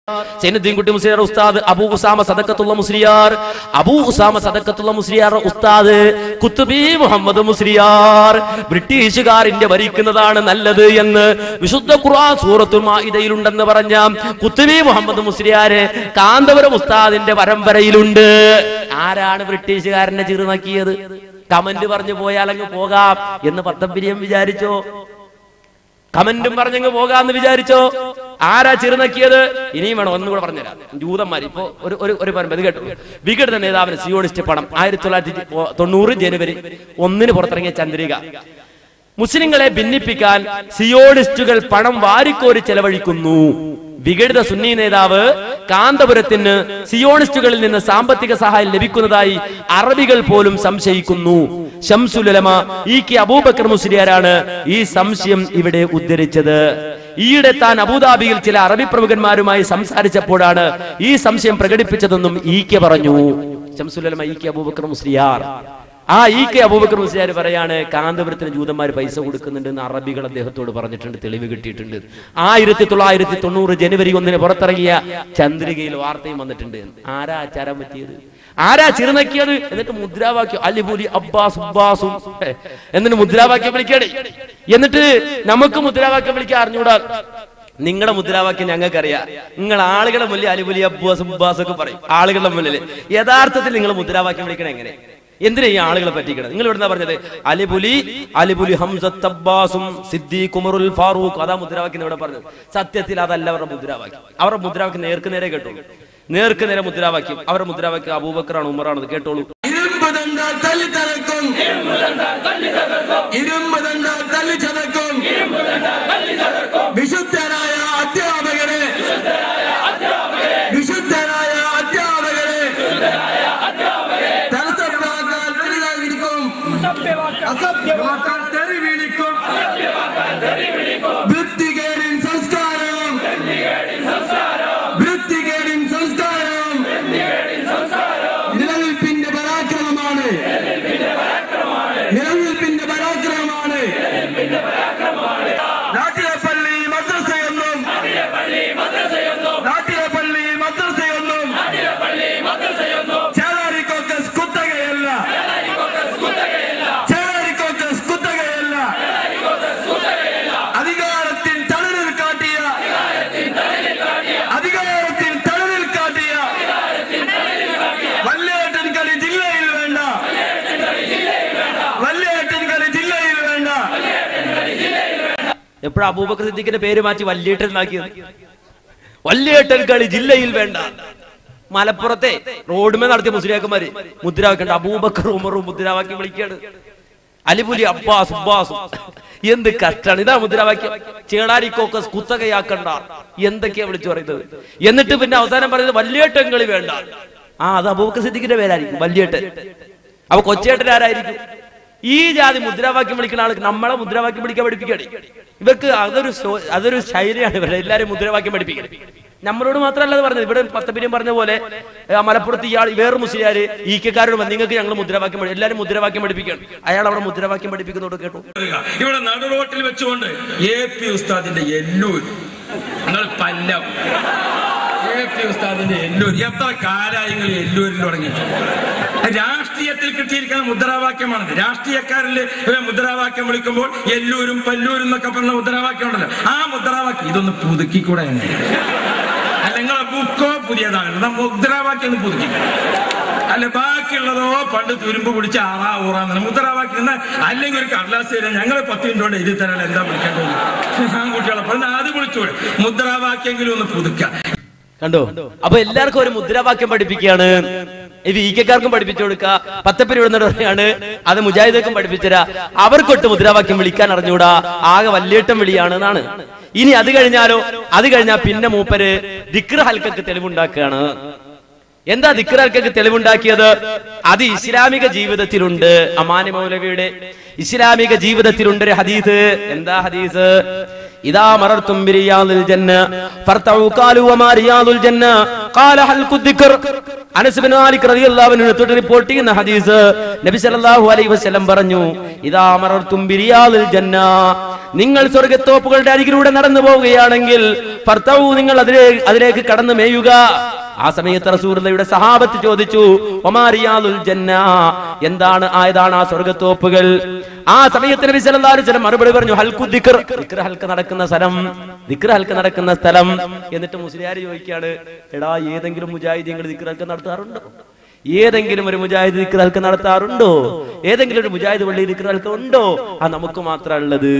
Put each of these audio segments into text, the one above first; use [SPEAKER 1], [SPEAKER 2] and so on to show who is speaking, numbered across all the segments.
[SPEAKER 1] സൈനുദ്ദീൻ കുട്ടി മുസ്ലിയാർ ഉസ്താദ് അബൂ ഉസാമ സദക്കത്തുള്ള മുസ്ലിയാർ അബൂ ഉസാമ സദക്കത്തുള്ള മുസ്ലിയാർ ഉസ്താദ് കുത്തുബി മുഹമ്മദ് മുസ്ലിയാർ ബ്രിട്ടീഷുകാരിന്റെ ഭരിക്കുന്നതാണ് നല്ലത് എന്ന് വിശുദ്ധ ഖുർആൻ സൂറത്തുൽ മാഇദയിലുണ്ടെന്ന് പറഞ്ഞ കുത്തുബി മുഹമ്മദ് മുസ്ലിയാര് കാന്തപുരം ഉസ്താദിന്റെ പരമ്പരയിലുണ്ട് ആരാണ് ബ്രിട്ടീഷുകാരനെ ചെറുനാക്കിയത് കമന്റ് പറഞ്ഞു പോയാൽ അങ്ങ് പോകാം എന്ന് പത്തപ്പിരിയം വിചാരിച്ചോ കമന്റും പറഞ്ഞങ്ങ് പോകാന്ന് വിചാരിച്ചോ ആരാ ചെറുനക്കിയത് ഇനിയും വേണം ഒന്നുകൂടെ പറഞ്ഞുതരാം ജൂതന്മാർ ഇപ്പോ ഒരു ഒരു ഒരു പരമ്പര ഇത് കേട്ടു വിഘടന നേതാവിന് സിയോണിസ്റ്റ് പണം ആയിരത്തി തൊള്ളായിരത്തി തൊണ്ണൂറ് ജനുവരി ഒന്നിന് പുറത്തിറങ്ങിയ ചന്ദ്രിക മുസ്ലിങ്ങളെ ഭിന്നിപ്പിക്കാൻ സിയോണിസ്റ്റുകൾ പണം വാരിക്കോരി ചെലവഴിക്കുന്നു വിഘടിത സുന്നി നേതാവ് കാന്തപുരത്തിന് സിയോണിസ്റ്റുകളിൽ നിന്ന് സാമ്പത്തിക സഹായം ലഭിക്കുന്നതായി അറബികൾ പോലും സംശയിക്കുന്നു ഷംസുലമ ഇ കെ അബൂബക്കർ മുസ്ലിയാരാണ് ഈ സംശയം ഇവിടെ ഉദ്ധരിച്ചത് ഈയിടെ താൻ അബുദാബിയിൽ ചില അറബി പ്രമുഖന്മാരുമായി സംസാരിച്ചപ്പോഴാണ് ഈ സംശയം പ്രകടിപ്പിച്ചതെന്നും ഇ കെ പറഞ്ഞു ഷംസുലമ ഇ കെ അബൂബക്കർ മുസ്ലിയാർ ആ ഇ കെ അബൂബക്കർ മുസ്ലിയാർ പറയാണ് കാന്തപുരത്തിന് ജൂതന്മാർ പൈസ കൊടുക്കുന്നുണ്ട് എന്ന് അറബികൾ അദ്ദേഹത്തോട് പറഞ്ഞിട്ടുണ്ട് തെളിവ് കിട്ടിയിട്ടുണ്ട് ആയിരത്തി തൊള്ളായിരത്തി തൊണ്ണൂറ് ജനുവരി ഒന്നിന് പുറത്തിറങ്ങിയ ചന്ദ്രികയിൽ വാർത്തയും വന്നിട്ടുണ്ട് ആരാ ആചാരം പറ്റിയത് ആരാ ചിറുനക്കിയത് എന്നിട്ട് മുദ്രാവാക്യം അലിപുലി അബ്ബാസ് അബ്ബാസും ഹേ, എന്നിട്ട് മുദ്രാവാക്യം വിളിക്കണേ എന്നിട്ട് നമുക്ക് മുദ്രാവാക്യം വിളിക്കാൻ അറിഞ്ഞൂടാ നിങ്ങളുടെ മുദ്രാവാക്യം ഞങ്ങൾക്കറിയാം നിങ്ങൾ ആളുകളെ മുന്നിൽ അലിപുലി അബ്ബാസ് അബ്ബാസ് ഒക്കെ പറയും ആളുകളുടെ മുന്നിൽ യഥാർത്ഥത്തിൽ നിങ്ങൾ മുദ്രാവാക്യം വിളിക്കണം എങ്ങനെ എന്തിനാ ഈ ആളുകളെ പറ്റിക്കണം നിങ്ങൾ ഇവിടുന്ന പറഞ്ഞത് അലിപുലി അലിപുലി ഹംസത്ത് അബ്ബാസും സിദ്ദീഖ് ഉമറുൽ ഫാറൂഖ് അതാ മുദ്രാവാക്യം ഇവിടെ പറഞ്ഞത് സത്യത്തിൽ അതല്ല അവരുടെ മുദ്രാവാക്യം അവരുടെ മുദ്രാവാക്യം നേർക്ക് നേരെ കേട്ടോളൂ നേർക്ക് നേരെ മുദ്രാവാക്യം അവരുടെ മുദ്രാവാക്യം അബൂബക്കറാണ് ഉമറാണ് കേട്ടോളൂ
[SPEAKER 2] ഇരുമ്പ് തണ്ടാൽ തല്ലി തലക്കും ഇരുമ്പ് തണ്ടാൽ തല്ലി ചതക്കും വിശുദ്ധരായ അധ്യാപകരെ വിശുദ്ധരായ അധ്യാപകരെ തടസ്സപ്പാക്കാൻ തെളിവായിരിക്കും അസഭ്യമാക്കാൻ തെറി വിളിക്കും വൃത്തികേടിൻ സംസ്കാരവും വൃത്തികേടിൻ സംസ്കാരവും നിലനിൽപ്പിന്റെ പരാക്രമമാണ് നിലനിൽപ്പിന്റെ പരാക്രമമാണ് നാട്ടിലെ പള്ളി മദ്രസയൊന്നും നാട്ടിലെ പള്ളി മദ്രസയൊന്നും ചേളാരി കോക്കസ് കുത്തകയല്ല ചേളാരി കോക്കസ് കുത്തകയല്ല അധികാരത്തിൽ തളരിൽ കാട്ടിയ അധികാരത്തിൽ തളരിൽ കാട്ടിയ വല്ലേട്ടൻകളി ജില്ലയിൽ വേണ്ട വല്ലേട്ടൻകളി ജില്ലയിൽ വേണ്ട
[SPEAKER 1] എപ്പോഴാ അബൂബക്കർ സിദ്ദീഖിന്റെ പേര് മാറ്റി വല്യേട്ടനാക്കിയത് വല്യേട്ടൻ കളി ജില്ലയിൽ വേണ്ട മലപ്പുറത്തെ റോഡുമേ നടത്തിയ മുസ്ലിയാക്കന്മാര് മുദ്രാവാക്യം അബൂബക്കർ ഉമറും മുദ്രാവാക്യം വിളിക്കാണ് അലിപുലി അബ്ബാസ് അബ്ബാസും എന്ത് കഷ്ടാണ് ഇതാ മുദ്രാവാക്യം ചേളാരി കോക്കസ് കുത്തകയാക്കണ്ട എന്തൊക്കെയാ വിളിച്ചു പറയുന്നത് എന്നിട്ട് പിന്നെ അവസാനം പറയുന്നത് വല്യേട്ടൻ കളി വേണ്ട ആ അത് അബൂബക്കർ സിദ്ദീഖിന്റെ പേരായിരിക്കും വല്യേട്ടൻ അപ്പൊ കൊച്ചേട്ടൻ ആരായിരിക്കും ഈ ജാതി മുദ്രാവാക്യം വിളിക്കുന്ന ആൾക്ക് നമ്മളെ മുദ്രാവാക്യം വിളിക്കാൻ പഠിപ്പിക്കണേ ഇവർക്ക് അതൊരു ശോ- അതൊരു ശൈലിയാണ് ഇവരുടെ എല്ലാരും മുദ്രാവാക്യം പഠിപ്പിക്കണം നമ്മളോട് മാത്രമല്ല അത് പറഞ്ഞത് ഇവിടെ പത്തപ്പിരിയും പറഞ്ഞ പോലെ ആ, മലപ്പുറത്ത് ഇയാൾ വേറെ മുസ്ലിയാര് ഈ കെക്കാരോട് വന്ന് നിങ്ങൾക്ക് ഞങ്ങൾ മുദ്രാവാക്യം പഠി- എല്ലാരും മുദ്രാവാക്യം പഠിപ്പിക്കണം അയാൾ അവിടെ മുദ്രാവാക്യം പഠിപ്പിക്കുന്നതോട് കേട്ടു
[SPEAKER 2] ഇവിടെ നടുറോട്ടിൽ വെച്ചുകൊണ്ട് എ പി ഉസ്താദിന്റെ എല്ലൂർ നിങ്ങൾ പല്ലം എ പി ഉസ്താദിന്റെ എല്ലൂർ എത്ര കാലായി നിങ്ങൾ എല്ലൂരിൽ തുടങ്ങിയിട്ട് രാഷ്ട്രീയത്തിൽ കിട്ടിയിരിക്കുന്ന മുദ്രാവാക്യമാണത് രാഷ്ട്രീയക്കാരിൽ ഇവരെ മുദ്രാവാക്യം വിളിക്കുമ്പോൾ എല്ലൂരും പല്ലൂരും എന്നൊക്കെ പറഞ്ഞ മുദ്രാവാക്യം ഉണ്ടല്ലോ ആ മുദ്രാവാക്യം ഇതൊന്ന് പുതുക്കിക്കൂടെ എങ്ങനെ അല്ല നിങ്ങളെ ബുക്കോ പുതിയതാണ് എന്നാ മുദ്രാവാക്യം ഒന്ന് പുതുക്കി അല്ല ബാക്കിയുള്ളതോ പണ്ട് തുരുമ്പ് പിടിച്ച് ആറാ ഊറാന്ന് മുദ്രാവാക്യം എന്നാ അല്ലെങ്കിൽ ഒരു കടലാസ് തരാം ഞങ്ങൾ പത്ത് മിനിറ്റ് കൊണ്ട് എഴുതി തരാൻ എന്താ വിളിക്കേണ്ടത് ആൺകുട്ടികളെ പറഞ്ഞ അത് വിളിച്ചൂടെ മുദ്രാവാക്യെങ്കിലും ഒന്ന് പുതുക്കാം
[SPEAKER 1] കണ്ടോ അപ്പൊ എല്ലാവർക്കും ഒരു മുദ്രാവാക്യം പഠിപ്പിക്കുകയാണ് ഇത് ഈക്കക്കാർക്കും പഠിപ്പിച്ചു കൊടുക്കുക പത്തപ്പരി വിടുന്നവരാണ് അത് മുജാഹിദർക്കും പഠിപ്പിച്ചരാ അവർക്കൊട്ട് മുദ്രാവാക്യം വിളിക്കാൻ അറിഞ്ഞൂടാ ആകെ വല്യേട്ടം വിളിയാണ് എന്നാണ് ഇനി അത് കഴിഞ്ഞാലോ അത് കഴിഞ്ഞാൽ പിന്നെ മൂപ്പര് ദിക്ര ഹൽക്കക്ക് തെളിവുണ്ടാക്കുകയാണ് എന്താ ദിക്ര ഹൽക്കക്ക് തെളിവുണ്ടാക്കിയത് അത് ഇസ്ലാമിക ജീവിതത്തിലുണ്ട് അമാനി മൗലവിയുടെ ഇസ്ലാമിക ജീവിതത്തിലുണ്ട് ഒരു ഹദീസ് എന്താ ഹദീസ് ഇതാ മറർത്തും ബിരിയാദിൽ ജന്ന ഫർതഉ ഖാലു വമാ റിയാദുൽ ജന്ന ഖാല ഹൽഖു ദിക്ർ അനസ് ബിൻ മാലിക് റളിയല്ലാഹു അൻഹു തൊട്ട് റിപ്പോർട്ട് ചെയ്യുന്ന ഹദീസ് നബി സല്ലല്ലാഹു അലൈഹി വസല്ലം പറഞ്ഞു ഇദാ മറർതും ബിരിയാദിൽ ജന്ന നിങ്ങൾ സ്വർഗത്തോപ്പുകളുടെ അരികിലൂടെ നടന്നു പോവുകയാണെങ്കിൽ ഫർത്തവു നിങ്ങൾ അതിലേ അതിലേക്ക് കടന്നു മേയുക ആ സമയത്ത് റസൂർലയുടെ സഹാബത്ത് ചോദിച്ചു ഒമാരിയാലുൽ ജന്ന എന്താണ് ആയതാണ് ആ സ്വർഗത്തോപ്പുകൾ ആ സമയത്ത് നബി സല്ലല്ലാഹു അലൈഹി വസല്ലം മറുപടി പറഞ്ഞു ഹൽക്കു ദിക്ർ ദിക്ർ ഹൽക്ക് നടക്കുന്ന സ്ഥലം ദിക്ർ ഹൽക്ക് നടക്കുന്ന സ്ഥലം എന്നിട്ട് മുസ്ലിയാർ ചോദിക്കാണ് എടാ ഏതെങ്കിലും മുജാഹിദീങ്ങൾ ദിക്ർ ഹൽക്ക് നടത്താറുണ്ടോ ഏതെങ്കിലും ഒരു മുജാഹിദ് ദിക്ർ ഹൽക്ക് നടത്താറുണ്ടോ ഏതെങ്കിലും ഒരു മുജാഹിദ് പള്ളി ദിക്ർ ഹൽക്ക് ഉണ്ടോ ആ നമുക്ക് മാത്രം ഉള്ളത്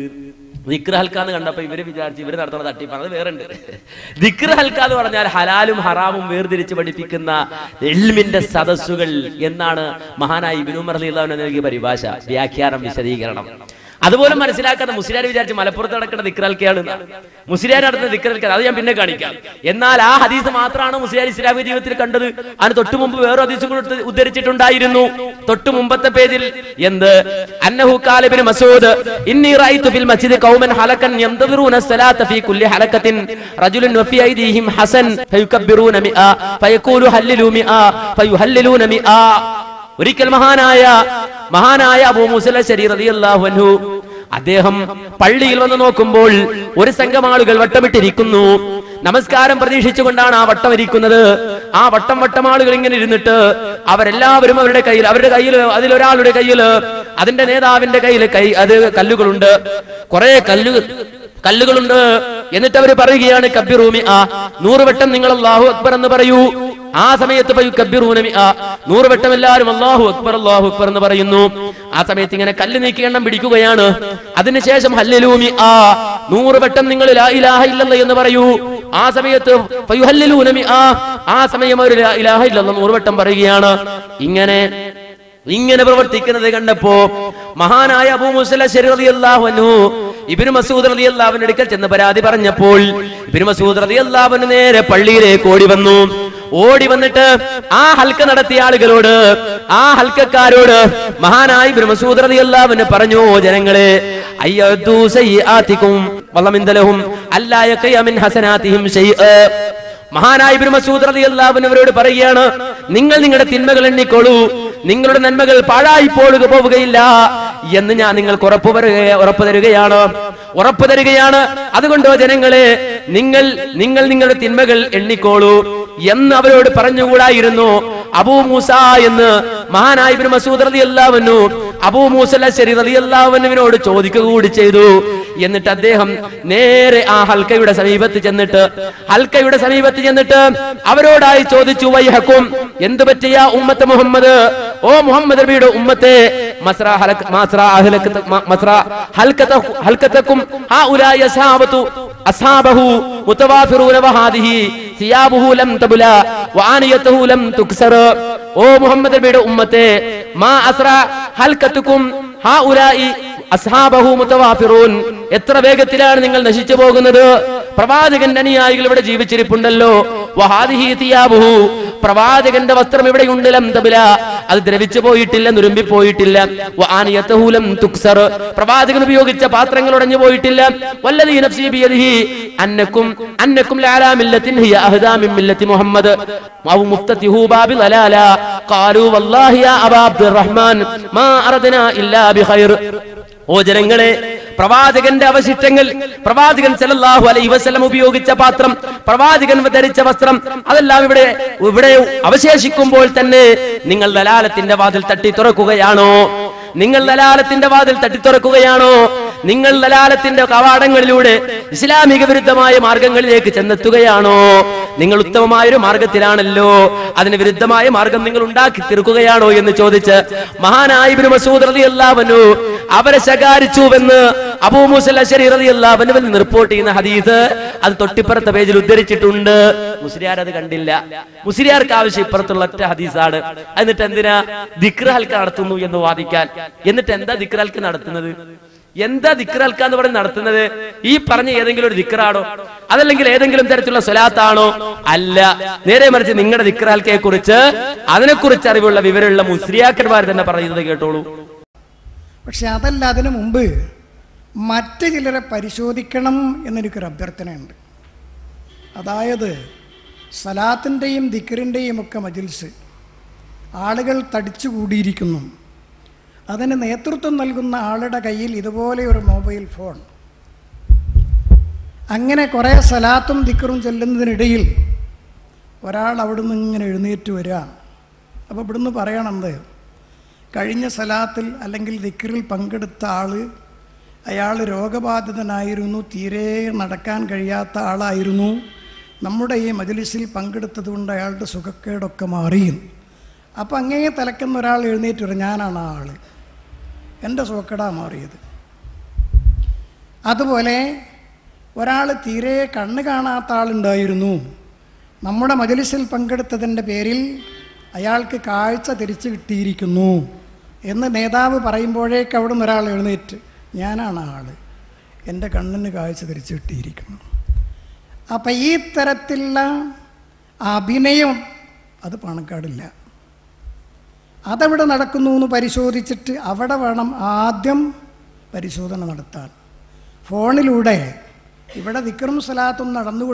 [SPEAKER 1] ദിക്ർ ഹൽക്ക എന്ന് കണ്ടപ്പോ ഇവര് വിചാരിച്ചു ഇവര് നടത്തുന്ന തട്ടിപ്പാണ് അത് വേറെ ഉണ്ട് ദിക്ർ ഹൽക്ക എന്ന് പറഞ്ഞാൽ ഹലാലും ഹറാമും വേർതിരിച്ച് പഠിപ്പിക്കുന്ന എൽമിന്റെ സദസ്സുകൾ എന്നാണ് മഹാനായി ഇബിനു മർലിള്ളവന് നൽകിയ പരിഭാഷ വ്യാഖ്യാനം വിശദീകരണം അതുപോലെ മനസ്സിലാക്കാത്ത മുസ്ലിയാർ വിചാരിച്ച് മലപ്പുറത്ത് നടക്കുന്ന ദിക്രൽക്കയാണ് മുസ്ലിയാർ നടത്തുന്ന ദിക്രൽക്ക അത് ഞാൻ പിന്നെ കാണിക്കാം എന്നാൽ ആ ഹദീസ് മാത്രമാണ് മുസ്ലിയാർ ഇസ്ലാമിക ജീവിതത്തിൽ കണ്ടത് അതിന് തൊട്ടു മുമ്പ് വേറെ ഹദീസും കൂടെ എടുത്ത് ഉദ്ധരിച്ചിട്ടുണ്ടായിരുന്നു തൊട്ടു മുമ്പത്തെ പേജിൽ എന്ത് അന്നഹു കാലിബിൻ മസൂദ് ഇന്നി റഅയ്തു ഫിൽ മസ്ജിദ് ഖൗമൻ ഹലകൻ യന്തദിറൂന الصلاة في كل حلقة رجل وفي أيديهم حسن فيكبرون مئة فيقول هللوا مئة فيهللون مئة ഒരിക്കൽ മഹാനായ മഹാനായ അബൂ മുസല റളിയല്ലാഹു അൻഹു അദ്ദേഹം പള്ളിയിൽ വന്ന് നോക്കുമ്പോൾ ഒരു സംഘം ആളുകൾ വട്ടമിട്ടിരിക്കുന്നു നമസ്കാരം പ്രതീക്ഷിച്ചുകൊണ്ടാണ് ആ വട്ടം ഇരിക്കുന്നത് ആ വട്ടം വട്ടം ആളുകൾ ഇങ്ങനെ ഇരുന്നിട്ട് അവരെല്ലാവരും അവരുടെ കയ്യിൽ അവരുടെ കയ്യിൽ അതിലൊരാളുടെ കയ്യിൽ അതിന്റെ നേതാവിന്റെ കയ്യിൽ കൈ അത് കല്ലുകളുണ്ട് കുറെ കല്ലുകൾ കല്ലുകളുണ്ട് എന്നിട്ട് അവർ പറയുകയാണ് കബിറൂമി ആ നൂറ് വട്ടം നിങ്ങൾ അള്ളാഹു അക്ബർ എന്ന് പറയൂ ആ സമയത്ത് ഫയുക്കബ്ബിറൂന മിഅ. നൂറ് വട്ടം എല്ലാവരും അല്ലാഹു അക്ബർ അല്ലാഹു അക്ബർ എന്ന് പറയുന്നു ആ സമയത്ത് ഇങ്ങനെ കല്ല് നീക്കി എണ്ണം പിടിക്കുകയാണ് അതിനുശേഷം ഹല്ലലൂമി ആ നൂറ് വട്ടം നിങ്ങൾ ലാ ഇലാഹ ഇല്ലല്ല എന്ന് പറയൂ ആ സമയത്ത് ഫയുഹല്ലലൂന മിഅ. ആ സമയം അവർ ലാ ഇലാഹ ഇല്ലല്ല നൂറ് വട്ടം പറയുകയാണ് ഇങ്ങനെ ഇങ്ങനെ പ്രവർത്തിക്കുന്നത് കണ്ടപ്പോ മഹാനായ അബൂ മുസല റളിയല്ലാഹു അൻഹു ഇബ്നു മസൂദ് റളിയല്ലാഹു അൻഹു അടുക്കൽ ചെന്ന് പരാതി പറഞ്ഞപ്പോൾ ഇബ്നു മസൂദ് റളിയല്ലാഹു അൻഹു നേരെ പള്ളിയിലേക്ക് ഓടി വന്നു ഓടി വന്നിട്ട് ആ ഹൽക്ക നടത്തിയ ആളുകളോട് ആ ഹൽക്കക്കാരോട് മഹാനായ ഇബ്നു മസൂദ് റളിയല്ലാഹു അൻഹു പറഞ്ഞു "ഓ ജനങ്ങളെ അയ്യദു സയ്യാത്തിക്കും വല്ലമിന്ദലഹും അല്ലാ യഖയ മിൻ ഹസനാതിഹിം ഷൈഅ മഹാനായ ഇബ്നു മസൂദ് റളിയല്ലാഹു അൻഹു അവരോട് പറയുകയാണ് നിങ്ങൾ നിങ്ങളുടെ തിന്മകൾ എണ്ണിക്കോളൂ നിങ്ങളുടെ നന്മകൾ പാഴായി പോളുക പോവുകയില്ല എന്ന് ഞാൻ നിങ്ങൾക്ക് ഉറപ്പ് വരുക ഉറപ്പ് തരുകയാണ് ഉറപ്പ് തരികയാണ് അതുകൊണ്ടോ ജനങ്ങളെ നിങ്ങൾ നിങ്ങൾ നിങ്ങളുടെ തിന്മകൾ എണ്ണിക്കോളൂ എന്ന് അവരോട് പറഞ്ഞുകൂടായിരുന്നു അബൂ മൂസ എന്ന് മഹാനായ ഇബ്നു മസൂദ് റളിയല്ലാഹു അൻഹു അബൂ മൂസ അശ്ശരി റളിയല്ലാഹു അൻഹുവിനോട് ചോദിക്കുക കൂടി ചെയ്തു എന്നിട്ട് അദ്ദേഹം നേരെ ആ ഹൽക്കയുടെ സമീപത്ത് ചെന്നിട്ട് ഹൽക്കയുടെ സമീപത്ത് ചെന്നിട്ട് അവരോടായി ചോദിച്ചു വൈഹക്കും എന്ത് പറ്റിയ ഉമ്മത്ത് മുഹമ്മദ് ഓ മുഹമ്മദ് നബിയുടെ ഉമ്മത്തെ മസ്ര ഹലക് മസ്ര അഹ്ലകത മസ്ര ഹൽക്കത ഹൽക്കതക്കും ആ ഉലായ അസ്ഹാബതു അസ്ഹാബഹു മുതവാഫിറൂന വഹാദിഹി സിയാബുഹു ലം തബുല വആനിയതുഹു ലം തുക്സർ ഓ മുഹമ്മദ് നബിയുടെ ഉമ്മത്തെ മാ അസ്ര ഹൽക്കത്തുക്കും ഹാ ഉലായി അസ്ഹാബഹു മുതവാഫിറൂൻ എത്ര വേഗത്തിലാണ് നിങ്ങൾ നശിച്ചു പോകുന്നത് പ്രവാചകന്റെ അനുയായികൾ ഇവിടെ ജീവിച്ചിരിപ്പുണ്ടല്ലോ വഹാദിഹി തിയാബുഹു പ്രവാചകന്റെ വസ്ത്രം ഇവിടെയുണ്ട് ലം തബില അത് ദ്രവിച്ചു പോയിട്ടില്ല നുരുമ്പി പോയിട്ടില്ല വആനിയതഹു ലം തുക്സർ പ്രവാചകൻ ഉപയോഗിച്ച പാത്രങ്ങൾ ഉടഞ്ഞു പോയിട്ടില്ല വല്ലദീ നഫ്സി ബിയദിഹി അന്നക്കും അന്നക്കും ലഅലാ മില്ലത്തിൻ ഹിയ അഹ്ദാ മിൻ മില്ലത്തി മുഹമ്മദ് ഔ മുഫ്തതിഹു ബാബി ളലാല ഖാലു വല്ലാഹി യാ അബാ അബ്ദുറഹ്മാൻ മാ അറദ്നാ ഇല്ലാ ബിഖൈർ ഓ ജനങ്ങളെ പ്രവാചകന്റെ അവശിഷ്ടങ്ങൾ പ്രവാചകൻ സല്ലല്ലാഹു അലൈഹി വസല്ലം ഉപയോഗിച്ച പാത്രം പ്രവാചകൻ ധരിച്ച വസ്ത്രം അതെല്ലാം ഇവിടെ ഇവിടെ അവശേഷിക്കുമ്പോൾ തന്നെ നിങ്ങൾ ദലാലത്തിന്റെ വാതിൽ തട്ടി തുറക്കുകയാണോ നിങ്ങൾ ദലാലത്തിന്റെ വാതിൽ തട്ടി തുറക്കുകയാണോ നിങ്ങൾ ദലാലത്തിന്റെ കവാടങ്ങളിലൂടെ ഇസ്ലാമിക വിരുദ്ധമായ മാർഗങ്ങളിലേക്ക് ചെന്നെത്തുകയാണോ നിങ്ങൾ ഉത്തമമായ ഒരു മാർഗത്തിലാണല്ലോ അതിന് വിരുദ്ധമായ മാർഗം നിങ്ങൾ ഉണ്ടാക്കി തീർക്കുകയാണോ എന്ന് ചോദിച്ച് മഹാനായ ഇബ്നു മസൂദ് റളിയല്ലാഹു അൻഹു അവരെ ശകാരിച്ചുവെന്ന് അബൂ മൂസൽ അശ്ശരി റളിയല്ലാഹു അൻഹുവിൽ നിന്ന് റിപ്പോർട്ട് ചെയ്യുന്ന ഹദീസ് അത് തൊട്ടിപ്പുറത്തെ പേജിൽ ഉദ്ധരിച്ചിട്ടുണ്ട് മുസ്ലിയാർ അത് കണ്ടില്ല മുസ്ലിയാർക്ക് ആവശ്യം ഇപ്പുറത്തുള്ള ഒറ്റ ഹദീസാണ് എന്നിട്ട് എന്തിനാ ദിക്ർ ഹൽക്ക നടത്തുന്നു എന്ന് വാദിക്കാൻ എന്നിട്ട് എന്താ ദിക്ർ ഹൽക്ക നടത്തുന്നത് എന്താ ദിക്റൽക്ക എന്ന് പറഞ്ഞ് നടത്തുന്നത് ഈ പറഞ്ഞ ഏതെങ്കിലും ഒരു ദിക്റാണോ അതല്ലെങ്കിൽ ഏതെങ്കിലും തരത്തിലുള്ള സ്വലാത്താണോ അല്ല നേരെ മറിച്ച് നിങ്ങളുടെ ദിക്റാൽക്കയെ കുറിച്ച് അതിനെക്കുറിച്ച് അറിവുള്ള വിവരമുള്ള മുസ്ലിയാക്കന്മാർ തന്നെ പറയുന്നത് കേട്ടോളൂ
[SPEAKER 3] പക്ഷെ അതല്ല അതിനു മുമ്പ് മറ്റ് ചിലരെ പരിശോധിക്കണം എന്നെനിക്കൊരു അഭ്യർത്ഥനയുണ്ട് അതായത് സലാത്തിൻ്റെയും ദിക്കറിൻ്റെയും ഒക്കെ മജിൽസ് ആളുകൾ തടിച്ചു കൂടിയിരിക്കുന്നു അതിന് നേതൃത്വം നൽകുന്ന ആളുടെ കയ്യിൽ ഇതുപോലെ ഒരു മൊബൈൽ ഫോൺ അങ്ങനെ കുറേ സലാത്തും ദിക്കറും ചെല്ലുന്നതിനിടയിൽ ഒരാൾ അവിടുന്ന് ഇങ്ങനെ എഴുന്നേറ്റ് വരിക അപ്പോൾ ഇവിടുന്ന് പറയണത് കഴിഞ്ഞ സലാത്തിൽ അല്ലെങ്കിൽ ദിക്കറിൽ പങ്കെടുത്ത ആൾ അയാൾ രോഗബാധിതനായിരുന്നു തീരെ നടക്കാൻ കഴിയാത്ത ആളായിരുന്നു നമ്മുടെ ഈ മജലിസിൽ പങ്കെടുത്തത് കൊണ്ട് അയാളുടെ സുഖക്കേടൊക്കെ മാറിയും അപ്പം അങ്ങേ തലക്കുന്ന ഒരാൾ എഴുന്നേറ്റ് വരും ഞാനാണ് ആ ആൾ എൻ്റെ സുഖക്കേടാ മാറിയത് അതുപോലെ ഒരാൾ തീരെ കണ്ണ് കാണാത്ത ആളുണ്ടായിരുന്നു നമ്മുടെ മജലിസിൽ പങ്കെടുത്തതിൻ്റെ പേരിൽ അയാൾക്ക് കാഴ്ച തിരിച്ചു കിട്ടിയിരിക്കുന്നു എന്ന് നേതാവ് പറയുമ്പോഴേക്ക് അവിടെ നിന്ന് ഒരാൾ എഴുന്നേറ്റ് ഞാനാണ് ആ ആൾ എൻ്റെ കണ്ണിന് കാഴ്ച തിരിച്ചു കിട്ടിയിരിക്കുന്നു അപ്പം ഈ തരത്തിലുള്ള അഭിനയം അത് പണക്കാടില്ല അതെവിടെ നടക്കുന്നു എന്ന് പരിശോധിച്ചിട്ട് അവിടെ വേണം ആദ്യം പരിശോധന നടത്താൻ ഫോണിലൂടെ ഇവിടെ വിക്രം സലാത്തും നടന്നു